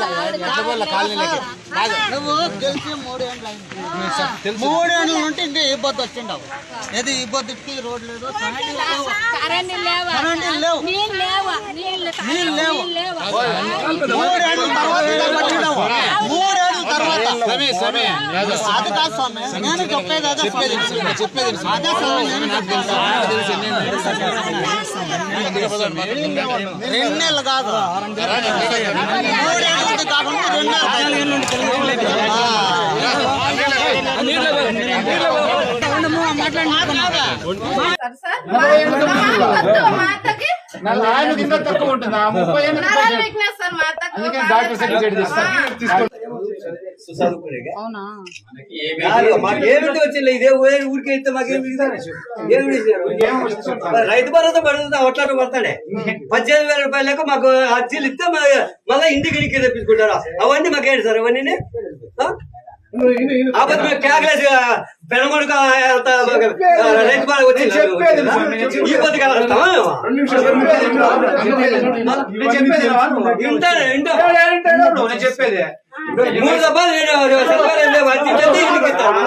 ఎట్లగోళ్ళ కాలనీలకి కాదు నువ్వు గెలిచి మూడేళ్ళు అయింది మూడేళ్ళు ఉంటే ఇంకా ఇబ్బంది వచ్చిండవు ఏది ఇబ్బందికి రోడ్ లేదు కరెంట్ లేవు. కరెంట్ లేవా కరెంట్ లేవు నీళ్ళు లేవా నీళ్ళు నీళ్ళు లేవు. లేవా మూడేళ్ళ తర్వాత ఇలా వచ్చిండవు మూడేళ్ళ తర్వాత సమయ సమయ అది కాదు స్వామి నేను చెప్పేది అదే చెప్పేది స్వామి. విను, చెప్పేది విను. అదే స్వామి నేను నాకు తెలుసు నాకు తెలుసు ఎన్ని రెండు నెలలు కాదు మూడేళ్ళు ఉంది కాకుండా రెండు నెలలు ఆయన కింద తక్కువ ఉంటుందా ముప్పై ఏళ్ళు అందుకే డాక్టర్ సర్టిఫికేట్ తీస్తారు మాకేమిటి వచ్చింది ఇదే ఊరే ఊరికి వెళ్తే మాకేం ఏమి ఇచ్చారు రైతు భరోసా పడుతుంది అట్లాంటి పడతాడే పద్దెనిమిది వేల రూపాయలకు మాకు అర్జీలు ఇస్తే మా- మళ్ళీ ఇంటికి ఇంటికి తెప్పించుకుంటారు అవన్నీ మాకేంటి సార్ అవన్నీ అబద్ధం మేము కేకలేసి పెనమడుక రైతు భరోసా వచ్చింది ఈ పొద్దు కలుగుతామా నేను చెప్పేది రా నువ్వు. వింటాను వింటా నేను చెప్పేది మూడు దెబ్బలు నేను సరిపోలేదు లేవు. అర్జీ చేస్తే ఇంటికి ఇస్తారు.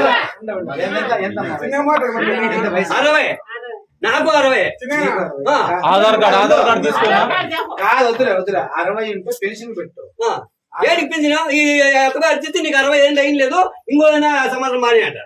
అరవై నాకు అరవై ఆ, ఆధార్ కార్డ్ ఆధార్ కార్డ్ తీసుకున్నా కాదు వద్దులే వద్దులే అరవై ఇంటూ పెన్షన్ పెట్టు ఆ. ఏడికి పెంచిన ఈ ఎక్కువ అర్జితే నీకు అరవై ఏళ్ళు అయిన లేదు ఇంకోదైనా సమాధానం మాని అంటారు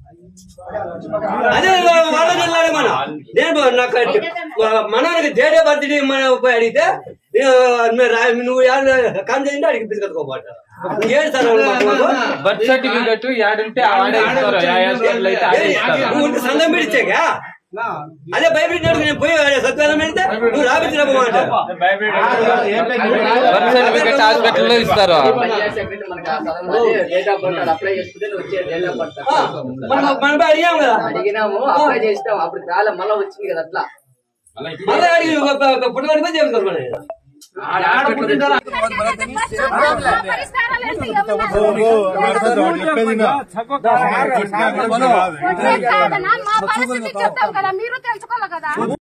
అదే వాళ్ళ జిల్లానే మనం నేను నాకు మనకి డేటే బర్త్డే మన పోయి అడిగితే ఏ, మీరు రా- నువ్వు కాన్ చేయండి అడిగి పిలుచుకోపోతారు ఏడు సార్ వాళ్ళు మాకు? బర్త్ సర్టిఫికెట్ యాడుంటే ఆడే ఇస్తారు యా యాస్టేట్లు అయితే ఆడే ఇస్తారు నువ్వు ఉంటే సందం పిడిచాక అదే బైబిల్ నేడు నేను పోయి సత్యానం పెడితే నువ్వు రాపించినప్పుడు అంటారు బర్త్ సర్టిఫికెట్ హాస్పిటల్లో ఇస్తారు అప్లై చేసుకుంటే నువ్వు వచ్చే డేట్ ఆఫ్ బర్త్ ఆ, మనం మనం పోయి అడిగాం కదా అడిగినాము అప్లై చేసినాము అప్పుడు రాలే మళ్ళీ వచ్చింది కదా అట్లా మళ్ళీ అడిగి పుట్టుబడి పోయి చెప్తారు మన పరిష్కారాలు ఏంటి? ఎవరు? కాదనా? మా పరిస్థితి చెప్తాం కదా మీరు తెలుసుకోవాలి కదా